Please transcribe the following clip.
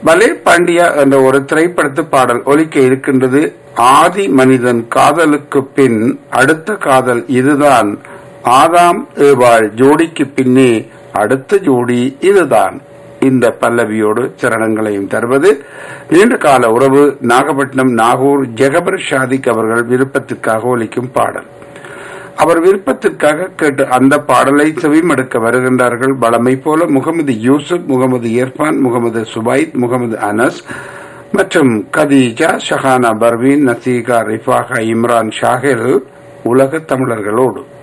பலே பாண்டியா என்ற ஒரு திரைப்படத்து பாடல் ஒலிக்க இருக்கின்றது ஆதி மனிதன் காதலுக்கு பின் அடுத்த காதல் இதுதான் ஆதாம் ஏவாள் ஜோடிக்கு பின்னே அடுத்த ஜோடி இதுதான் இந்த பல்லவியோடு சரணங்களையும் தருவது நீண்ட கால உறவு நாகப்பட்டினம் நாகூர் ஜெகபர் ஷாதிக் அவர்கள் விருப்பத்திற்காக ஒலிக்கும் பாடல் அவர் விருப்பத்திற்காக கேட்டு அந்த பாடலை செவிமடுக்க வருகின்றார்கள் பலமை போல முகமது யூசுப் முகமது இர்பான் முகமது சுபைத் முகமது அனஸ் மற்றும் கதீஜா ஷஹானா பர்வீன் நசீகா ரிஃபாகா இம்ரான் ஷாஹில் உலக தமிழர்களோடு